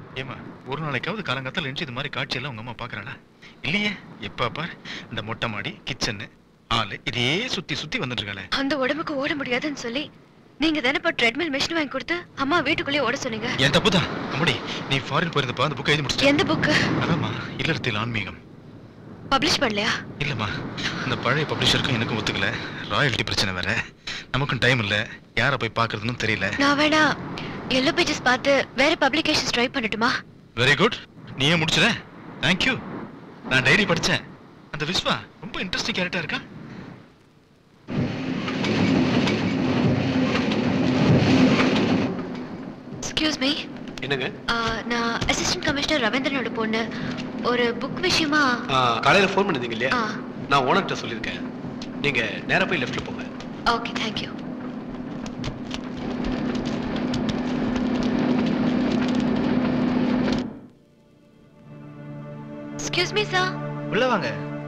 ஏமா ஒரு நாளைக்காவது காலங்காத்தால எழுந்து இது மாதிரி காட்சியெல்லாம் உங்க அம்மா பாக்குறாளா இல்லையே எப்ப பார் இந்த மொட்டை மாடி கிச்சனு ஆளு இதே சுத்தி சுத்தி வந்துட்டு இருக்காளே அந்த உடம்புக்கு ஓட முடியாதுன்னு சொல்லி நீங்க தானே இப்போ ட்ரெட்மில் மிஷின் வாங்கி கொடுத்து அம்மா வீட்டுக்குள்ளேயே ஓட சொன்னீங்க என் தப்பு தான் அம்மாடி நீ ஃபாரின் போயிருந்தப்ப அந்த புக் எழுதி முடிச்சிட்டேன் எந்த புக்கு அதாம்மா இல்லறத்தில் ஆன்மீகம் பப்ளிஷ் பண்ணலையா இல்லம்மா அந்த பழைய பப்ளிஷருக்கும் எனக்கும் ஒத்துக்கல ராயல்ட்டி பிரச்சனை வேற நமக்கும் டைம் இல்ல யாரை போய் பார்க்கறதுன்னு தெரியல நான் வேணா எல்லோ பேஜஸ் பார்த்து வேற பப்ளிகேஷன்ஸ் ட்ரை பண்ணட்டுமா வெரி குட் நீயே முடிச்சத தேங்க்யூ நான் டைரி படிச்சேன் அந்த விஸ்வா ரொம்ப இன்ட்ரெஸ்டிங் கேரக்டா இருக்கா எக்ஸ்கியூஸ் மீ என்னங்க நான் அசிஸ்டன்ட் கமிஷனர் ரவீந்திரனோட பொண்ணு ஒரு புக் விஷயமா காலையில் ஃபோன் பண்ணிருந்தீங்க இல்லையா ஆ நான் ஓனர்கிட்ட சொல்லியிருக்கேன் நீங்க நேரா போய் லெஃப்ட்ல போங்க okay thank you excuse me sir உள்ள வாங்க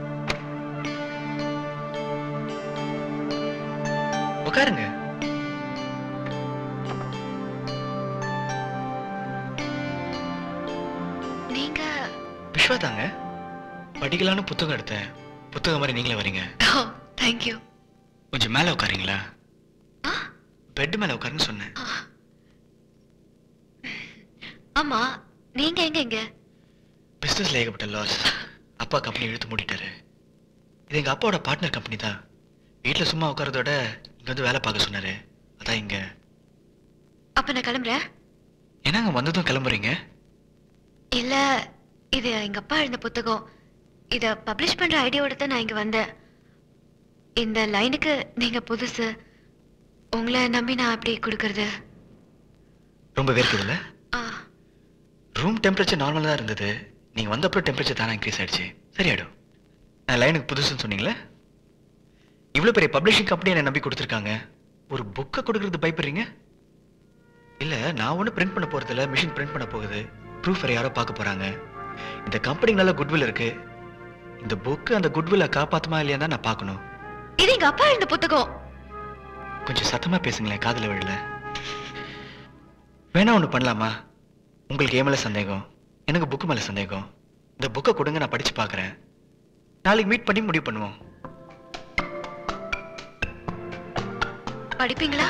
உட்காருங்க நீங்க விஸ்வா தாங்க படிக்கலான்னு புத்தகம் எடுத்தேன் புத்தகம் மாதிரி நீங்களே வரீங்க ஓ தேங்க்யூ கொஞ்சம் மேலே உட்காருங்களா ஆ பெட் மேலே உட்காருன்னு சொன்னேன் ஆமா நீங்க எங்க இங்க பிஸ்னஸ்ல ஏகப்பட்ட லாஸ் அப்பா கம்பெனி இழுத்து மூடிட்டாரு இது எங்க அப்பாவோட பார்ட்னர் கம்பெனி தான் வீட்டில் சும்மா உட்காரதோட இங்க வந்து வேலை பார்க்க சொன்னாரு அதான் இங்க அப்ப நான் கிளம்புறேன் என்னங்க வந்ததும் கிளம்புறீங்க இல்ல இது எங்க அப்பா எழுந்த புத்தகம் இத பப்ளிஷ் பண்ற ஐடியாவோட தான் நான் இங்க வந்தேன் இந்த லைனுக்கு நீங்க புதுசு உங்களை நம்பி நான் அப்படி கொடுக்கறது ரொம்ப வேர்க்குதுல்ல ஆ ரூம் டெம்பரேச்சர் நார்மலாக தான் இருந்தது நீங்க வந்தப்பறம் டெம்பரேச்சர் தானே இன்க்ரீஸ் ஆயிடுச்சு சரியாயிடும் நான் லைனுக்கு புதுசுன்னு சொன்னீங்களே இவ்வளோ பெரிய பப்ளிஷிங் கம்பெனி என்னை நம்பி கொடுத்துருக்காங்க ஒரு புக்கை கொடுக்கறது பயப்படுறீங்க இல்ல நான் ஒன்றும் பிரிண்ட் பண்ண போறதில்ல மிஷின் பிரிண்ட் பண்ண போகுது ப்ரூஃப் வேற யாரோ பார்க்க போறாங்க இந்த கம்பெனிக்கு நல்ல குட்வில் இருக்கு இந்த புக்கு அந்த குட்வில்லை காப்பாத்துமா இல்லையா தான் நான் பார்க்கணும் இது எங்க அப்பா எழுந்த புத்தகம் கொஞ்சம் சத்தமா பேசுங்களேன் காதுல விழல வேணா ஒண்ணு பண்ணலாமா உங்களுக்கு ஏன் மேல சந்தேகம் எனக்கு புக்கு மேல சந்தேகம் இந்த புக்கை கொடுங்க நான் படிச்சு பார்க்கறேன் நாளைக்கு மீட் பண்ணி முடிவு பண்ணுவோம் படிப்பீங்களா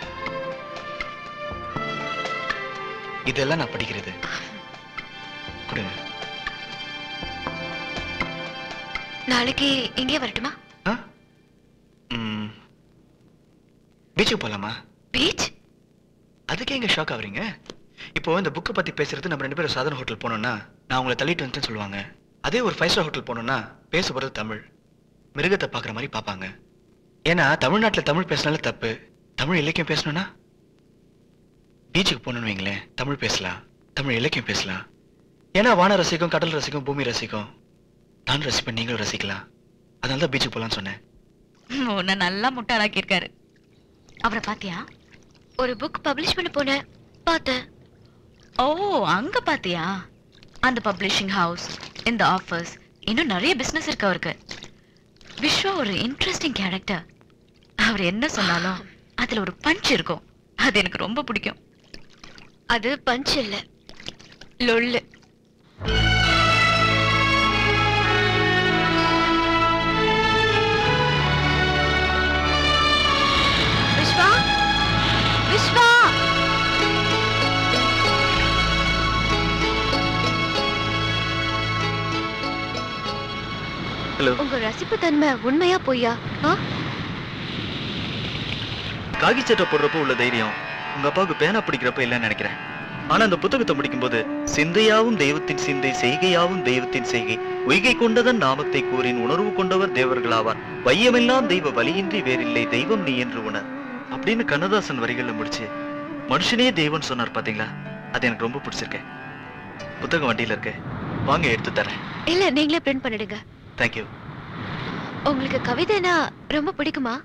இதெல்லாம் நான் படிக்கிறது கொடுங்க நாளைக்கு இங்கே வரட்டுமா ம். பீச்சுக்கு போலாமா பீச் அதுக்கே எங்க ஷாக் ஆகுறீங்க இப்போ இந்த புக்கை பத்தி பேசுறது நம்ம ரெண்டு பேரும் சாதன ஹோட்டல் போனோம்னா நான் உங்களை தள்ளிட்டு வந்துட்டேன்னு சொல்லுவாங்க அதே ஒரு ஃபைவ் ஸ்டார் ஹோட்டல் போனோம்னா பேச போறது தமிழ் மிருகத்தை பார்க்குற மாதிரி பார்ப்பாங்க ஏன்னா தமிழ்நாட்டில் தமிழ் பேசினாலே தப்பு தமிழ் இலக்கியம் பேசணும்னா பீச்சுக்கு போகணும்னு வைங்களேன் தமிழ் பேசலாம் தமிழ் இலக்கியம் பேசலாம் ஏன்னா வான ரசிக்கும் கடல் ரசிக்கும் பூமி ரசிக்கும் நான் ரசிப்பேன் நீங்களும் ரசிக்கலாம் அதனால தான் பீச்சுக்கு போகலான்னு சொன்னேன் உன்னை நல்லா முட்டாளாக்கி இருக்காரு அவரை பாத்தியா ஒரு புக் பப்ளிஷ் பண்ண போனேன் பார்த்தேன் ஓ அங்க பாத்தியா அந்த பப்ளிஷிங் ஹவுஸ் இந்த ஆஃபர்ஸ் இன்னும் நிறைய பிசினஸ் இருக்கு அவருக்கு விஸ்வா ஒரு இன்ட்ரெஸ்டிங் கேரக்டர் அவர் என்ன சொன்னாலும் அதுல ஒரு பஞ்ச் இருக்கும் அது எனக்கு ரொம்ப பிடிக்கும் அது பஞ்ச் இல்ல லொல்லு விஸ்வா விஸ்வா ஹலோ உங்க ரசிப்பு தன்மை உண்மையா பொய்யா ஆ காகி சட்டை போடுறப்போ உள்ள தைரியம் உங்க அப்பாவுக்கு பேனா பிடிக்கிறப்ப இல்லைன்னு நினைக்கிறேன் ஆனா அந்த புத்தகத்தை முடிக்கும்போது சிந்தையாவும் தெய்வத்தின் சிந்தை செய்கையாவும் தெய்வத்தின் செய்கை உய்கை கொண்டதன் நாமத்தை கூறின் உணர்வு கொண்டவர் தேவர்களாவார் வையமெல்லாம் தெய்வ வழியின்றி வேறில்லை தெய்வம் நீ என்று உணர் அப்படின்னு கண்ணதாசன் வரிகள்ல முடிச்சு மனுஷனே தெய்வம்னு சொன்னார் பாத்தீங்களா அது எனக்கு ரொம்ப பிடிச்சிருக்கு புத்தகம் வண்டியில இருக்கு வாங்க எடுத்து தரேன் இல்ல நீங்களே பிரிண்ட் பண்ணிடுங்க தேங்க்யூ உங்களுக்கு கவிதைனா ரொம்ப பிடிக்குமா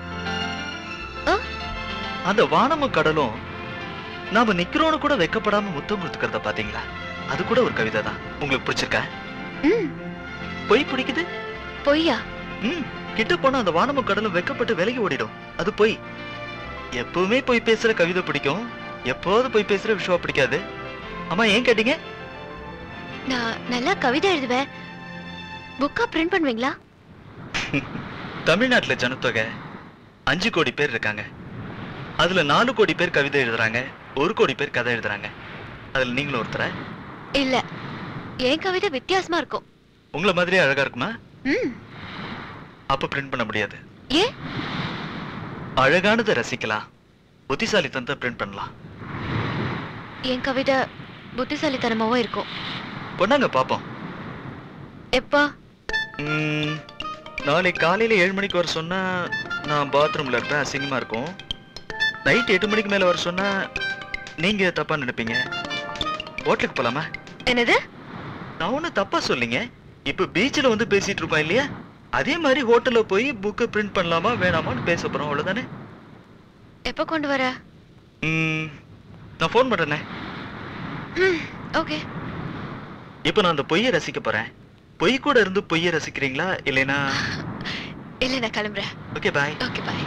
அந்த வானமும் கடலும் நாம நிக்கிறோன்னு கூட வெக்கப்படாம முத்தம் கொடுத்துக்கிறத பாத்தீங்களா அது கூட ஒரு கவிதை தான் உங்களுக்கு பிடிச்சிருக்கா ம் பொய் பிடிக்குது பொய்யா ம் கிட்ட போனா அந்த வானமும் கடலும் வெக்கப்பட்டு விலகி ஓடிடும் அது பொய் எப்பவுமே பொய் பேசுற கவிதை பிடிக்கும் எப்போது பொய் பேசுற விஷயம் பிடிக்காது அம்மா ஏன் கேட்டீங்க நான் நல்லா கவிதை எழுதுவேன் புக்கா பிரிண்ட் பண்ணுவீங்களா தமிழ்நாட்டுல ஜனத்தொகை அஞ்சு கோடி பேர் இருக்காங்க அதுல நாலு கோடி பேர் கவிதை எழுதுறாங்க ஒரு கோடி பேர் கதை எழுதுறாங்க அதுல நீங்களும் ஒருத்தர இல்ல என் கவிதை வித்தியாசமா இருக்கும் உங்களை மாதிரியே அழகா இருக்குமா ம் அப்ப பிரிண்ட் பண்ண முடியாது ஏன் அழகானதை ரசிக்கலாம் புத்திசாலித்தனத்தை பிரிண்ட் பண்ணலாம் என் கவிதை புத்திசாலித்தனமாவும் இருக்கும் பொண்ணாங்க பாப்போம் எப்போ ம், நாளைக்கு காலையில ஏழு மணிக்கு வர சொன்னா நான் பாத்ரூம்ல இருப்பேன் அசிங்கமா இருக்கும் நைட் எட்டு மணிக்கு மேல வர சொன்னா நீங்க தப்பா நினைப்பீங்க ஹோட்டலுக்கு போலாமா என்னது நான் ஒன்றும் தப்பா சொல்லிங்க இப்ப பீச்சில் வந்து பேசிட்டு இருப்போம் இல்லையா அதே மாதிரி ஹோட்டல்ல போய் புக்கை பிரிண்ட் பண்ணலாமா வேணாமான்னு பேச போறோம் அவ்வளவுதானே எப்போ கொண்டு வர ம், நான் ஃபோன் பண்றேனே ம் ஓகே இப்போ நான் அந்த பொய்யை ரசிக்க போறேன் பொய் கூட இருந்து பொய்யை ரசிக்கிறீங்களா இல்லைனா இல்லை நான் கிளம்புறேன் ஓகே பாய் ஓகே பாய்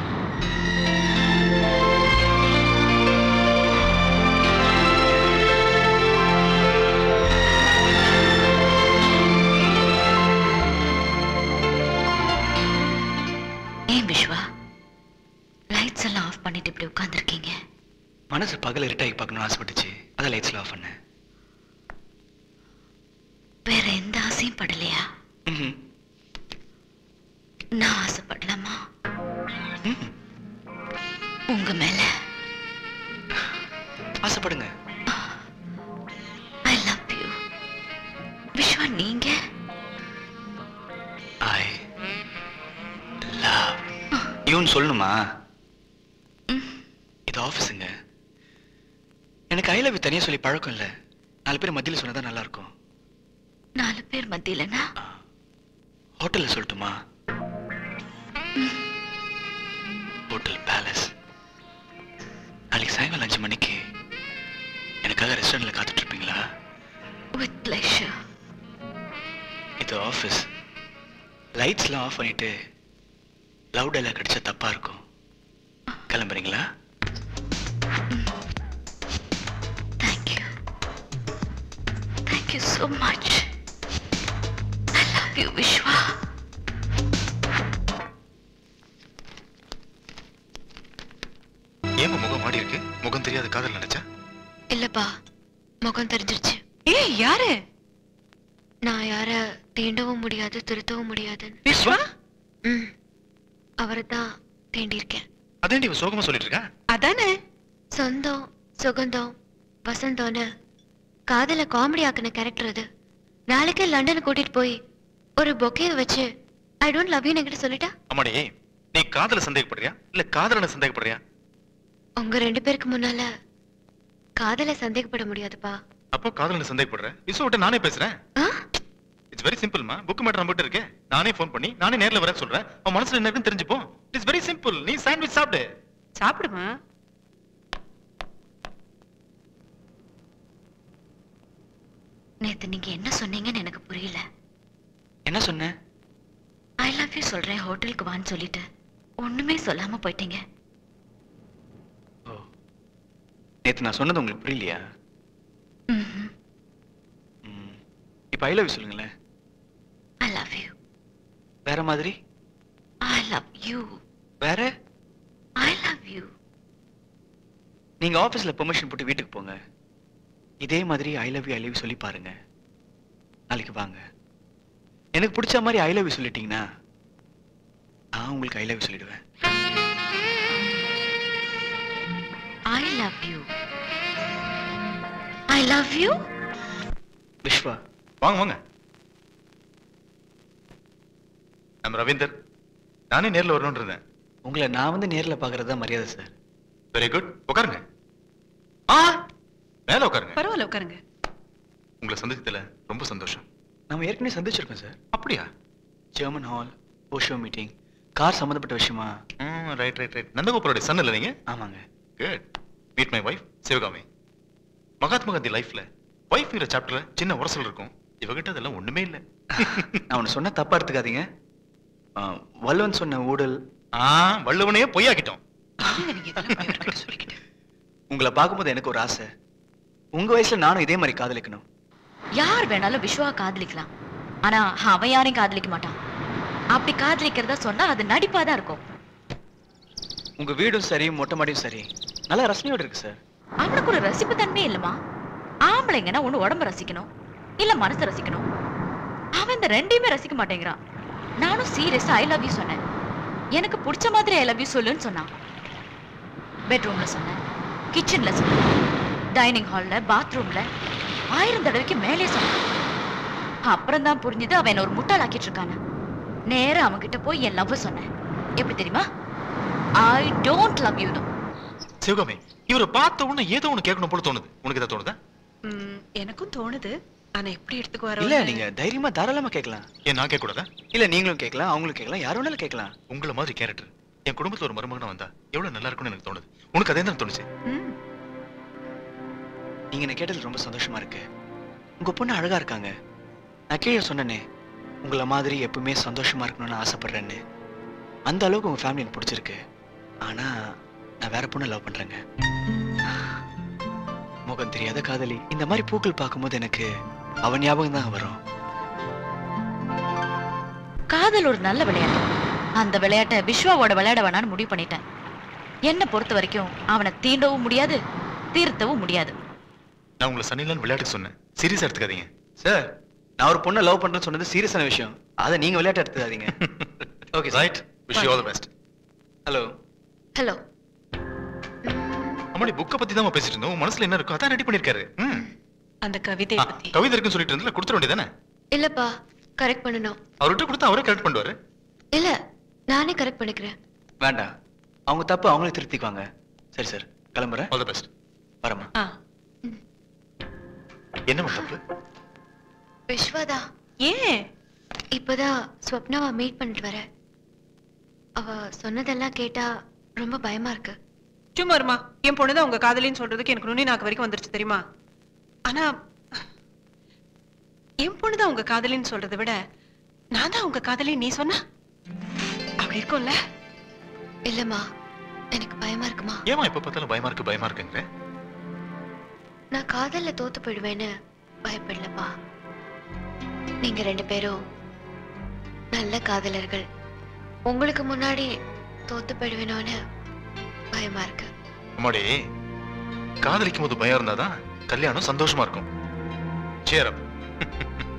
ஏன் விஸ்வா லைட்ஸ் எல்லாம் ஆஃப் பண்ணிட்டு இப்படி உட்கார்ந்திருக்கீங்க மனசு பகல் இருட்டாகி பார்க்கணும்னு ஆசைப்பட்டுச்சு அதான் லைட்ஸ்ல ஆஃப் பண்ணேன் வேற எந்த ஆசையும் படலையா ம்ஹும். நான் ஆசைப்படலாமா ம், உங்க மேல ஆசைப்படுங்க ஐ லவ் யூ விஸ்வா நீங்க ஐ லவ் யூன்னு சொல்லணுமா ம். இது ஆஃபீஸுங்க எனக்கு ஐ லவ் யூ தனியாக சொல்லி பழக்கம் இல்லை நாலு பேர் மத்தியில் சொன்னதா நல்லா இருக்கும் நாலு பேர் மத்தியிலனா ஹோட்டலில் சொல்லட்டுமா ஹோட்டல் பேலஸ் நாளைக்கு சாயங்காலம் அஞ்சு மணிக்கு எனக்காக ரெஸ்டாரண்ட்ல காத்துட்டு இருப்பீங்களா வித் பிளஷர் இது ஆஃபீஸ் லைட்ஸ்லாம் ஆஃப் பண்ணிட்டு லவ் டைலாக் அடிச்சா தப்பா இருக்கும் கிளம்புறீங்களா thank you thank you so much I love you Viswa ஏமா முகம் மாடி இருக்கு முகம் தெரியாத காதல் நினைச்சா இல்லப்பா முகம் தெரிஞ்சிருச்சு ஏய் யாரு நான் யார தீண்டவும் முடியாது திருத்தவும் முடியாதுன்னு விஸ்வா ம் அவரை தான் தீண்டியிருக்கேன் அதேண்டி இவ சோகமா சொல்லிட்டு இருக்கா அதானே சொந்தம் சுகந்தம் வசந்தம்னு காதல காமெடி ஆக்கின கேரக்டர் அது நாளைக்கே லண்டனை கூட்டிட்டு போய் ஒரு பொக்கையை வச்சு ஐ டோன்ட் லவ் யூ என்கிட்ட சொல்லிட்டா அம்மாடி நீ காதல சந்தேகப்படுறியா இல்ல காதலனை சந்தேகப்படுறியா உங்க ரெண்டு பேருக்கு முன்னால காதல சந்தேகப்பட முடியாதுப்பா அப்போ காதலனை சந்தேகப்படுற விசு விட்டு நானே பேசுறேன் ஆ? இட்ஸ் வெரி சிம்பிள்மா புக் மேட்டர் நம்மகிட்ட இருக்கு நானே ஃபோன் பண்ணி நானே நேர்ல வர சொல்றேன் அவன் மனசுல என்ன இருக்குன்னு தெரிஞ்சுப்போம் இட்ஸ் வெரி சிம்பிள் நீ சாண்ட்விச் சாப்பிடு சாப்பிடுமா நேத்து நீங்க என்ன சொன்னீங்கன்னு எனக்கு புரியல என்ன சொன்னேன் ஐ லவ் யூ சொல்றேன் ஹோட்டலுக்கு வான்னு சொல்லிட்டு ஒண்ணுமே சொல்லாம போயிட்டீங்க ஓ நேத்து நான் சொன்னது உங்களுக்கு புரியலையா ம்ஹும். ம். இப்ப ஐ லவ் யூ சொல்லுங்களேன் ஐ லவ் யூ வேற மாதிரி ஐ லவ் யூ வேற ஐ லவ் யூ நீங்க ஆபீஸ்ல பெர்மிஷன் போட்டு வீட்டுக்கு போங்க இதே மாதிரி I love you I love you சொல்லி பாருங்க நாளைக்கு வாங்க எனக்கு பிடிச்ச மாதிரி ஐ லவ் யூ சொல்லிட்டீங்கன்னா நான் உங்களுக்கு ஐ லவ் யூ சொல்லிடுவேன் I love you I love you Viswa வாங்க வாங்க நம்ம ரவீந்தர் நானே நேர்ல வரணும்னு இருந்தேன் உங்களை நான் வந்து நேர்ல பார்க்கறது தான் மரியாதை சார் வெரி குட் உட்காருங்க ஆ மேல உட்காருங்க பரவாயில்ல உட்காருங்க உங்களை சந்திச்சதுல ரொம்ப சந்தோஷம் நம்ம ஏற்கனவே சந்திச்சிருக்கோம் சார் அப்படியா German hall Osho meeting car சம்மந்தப்பட்ட விஷயமா ரைட் ரைட் ரைட் நந்தகோபுரோட சன் இல்ல நீங்க ஆமாங்க good meet my wife Sivakami Mahatma Gandhi லைஃப்ல ஒய்ஃப்ங்கிற சாப்டர்ல சின்ன உரசல் இருக்கும் இவகிட்ட அதெல்லாம் ஒண்ணுமே இல்ல நான் ஒன்று சொன்ன தப்பா எடுத்துக்காதீங்க ஆ, வள்ளுவன் சொன்ன ஊழல் ஆ வள்ளுவனையே பொய்யாக்கிட்டோம் என்னங்க நீங்க இதெல்லாம் போய் அவர்கிட்ட சொல்லிக்கிட்டு உங்களை பார்க்கும்போது எனக்கு ஒரு ஆசை உங்க வயசுல நானும் இதே மாதிரி காதலிக்கணும் யார் வேணாலும் விஸ்வா காதலிக்கலாம் ஆனா அவன் யாரையும் காதலிக்க மாட்டான் அப்படி காதலிக்கிறதா சொன்னா அது நடிப்பா தான் இருக்கும் உங்க வீடும் சரி மொட்டை மாடியும் சரி நல்லா ரசனையோட இருக்கு சார் அவனுக்கு ஒரு ரசிப்பு தன்மையே இல்லம்மா ஆம்பளைங்கன்னா ஒண்ணு உடம்ப ரசிக்கணும் இல்ல மனசை ரசிக்கணும் அவன் இந்த ரெண்டையுமே ரசிக்க மாட்டேங்கிறான் நானும் சீரியஸா ஐ லவ் யூ சொன்னேன் எனக்கு பிடிச்ச மாதிரி ஐ லவ் யூ சொல்லுன்னு சொன்னான் பெட்ரூம்ல சொன்னேன் கிச்சன்ல சொன்னேன் டைனிங் ஹால்ல பாத்ரூம்ல ஆயிரம் தடவைக்கு மேலே சொன்னான் அப்புறம் தான் புரிஞ்சுது அவன் என்ன ஒரு முட்டாளாக்கிட்டு இருக்கான்னு நேரா அவன்கிட்ட போய் என் லவ் சொன்னேன் எப்படி தெரியுமா ஐ டோன்ட் லவ் யூ தான் சிவகாமி இவரை பார்த்த உடனே ஏதோ ஒண்ணு கேட்கணும் போல தோணுது உனக்கு ஏதாவது தோணுதா ம், எனக்கும் தோணுது ஆனா எப்படி இல்ல எடுத்துக்குவாரோ நீங்க தைரியமா தாராளமா கேட்கலாம் ஏன் நான் கேட்க கூடாதா இல்ல நீங்களும் கேட்கலாம் அவங்களும் கேட்கலாம் யார் வேணாலும் கேட்கலாம் உங்களை மாதிரி கேரக்டர் என் குடும்பத்துல ஒரு மருமகனா வந்தா எவ்வளவு நல்லா இருக்கும்னு எனக்கு தோணுது உனக்கு அதே தான் தோணுச்சு ம், நீங்க என்ன கேட்டது ரொம்ப சந்தோஷமா இருக்கு உங்க பொண்ணு அழகா இருக்காங்க நான் கீழே சொன்னேனே உங்களை மாதிரி எப்பவுமே சந்தோஷமா இருக்கணும்னு ஆசைப்படுறேன்னு அந்த அளவுக்கு உங்க ஃபேமிலி எனக்கு பிடிச்சிருக்கு ஆனா நான் வேற பொண்ணை லவ் பண்றேங்க முகம் தெரியாத காதலி இந்த மாதிரி பூக்கள் பார்க்கும்போது எனக்கு அவன் ஞாபகம் தான் வரும் காதல் ஒரு நல்ல விளையாட்டு அந்த விளையாட்டை விஸ்வாவோட விளையாட வேணான்னு முடிவு பண்ணிட்டேன் என்னை பொறுத்த வரைக்கும் அவனை தீண்டவும் முடியாது தீர்த்தவும் முடியாது நான் உங்களை சன்னிலான்னு விளையாட்டுக்கு சொன்னேன் சீரியஸா எடுத்துக்காதீங்க சார் நான் ஒரு பொண்ணை லவ் பண்றேன்னு சொன்னது சீரியஸான விஷயம் அதை நீங்க விளையாட்டு எடுத்துக்காதீங்க okay right wish you all the best hello hello அம்மாடி புக்கை பத்தி தான் பேசிட்டு இருந்தோம் உன் மனசுல என்ன இருக்கோ அதான் ரெடி பண்ணிருக்காரு ம். அந்த கவிதையை ஆ, பத்தி கவிதை இருக்குன்னு சொல்லிட்டு இருந்தல கொடுத்துட வேண்டியதானே இல்லப்பா கரெக்ட் பண்ணணும் அவர்கிட்ட கொடுத்தா அவரே கரெக்ட் பண்ணுவாரு இல்ல நானே கரெக்ட் பண்ணிக்கிறேன் வேண்டாம் அவங்க தப்பு அவங்களே திருத்திக்குவாங்க சரி சார் கிளம்புறேன் ஆல் தி பெஸ்ட் வரமா ஆ, என்ன தப்பு விஸ்வாதா ஏன் இப்பதான் ஸ்வப்னாவை மீட் பண்ணிட்டு வரேன் அவ சொன்னதெல்லாம் கேட்டா ரொம்ப பயமா இருக்கு சும்மா இருமா என் பொண்ணுதான் உங்க காதலின்னு சொல்றதுக்கு எனக்கு நுனி நாக்கு வரைக்கும் வந்துருச்சு தெரியுமா ஆனா என் பொண்ணுதான் உங்க காதலின்னு சொல்றதை விட நான் தான் உங்க காதலி நீ சொன்ன அப்படி இருக்கும்ல இல்லம்மா எனக்கு பயமா இருக்குமா ஏமா எப்ப பார்த்தாலும் பயமா இருக்கு பயமா இருக்குங்கிற நான் காதல்ல தோத்து போயிடுவேன்னு பயப்படலப்பா நீங்க ரெண்டு பேரும் நல்ல காதலர்கள் உங்களுக்கு முன்னாடி தோத்து போயிடுவேனோன்னு பயமா இருக்கு அம்மாடி காதலிக்கும் போது பயம் இருந்தாதான் கல்யாணம் சந்தோஷமா இருக்கும் சேரம்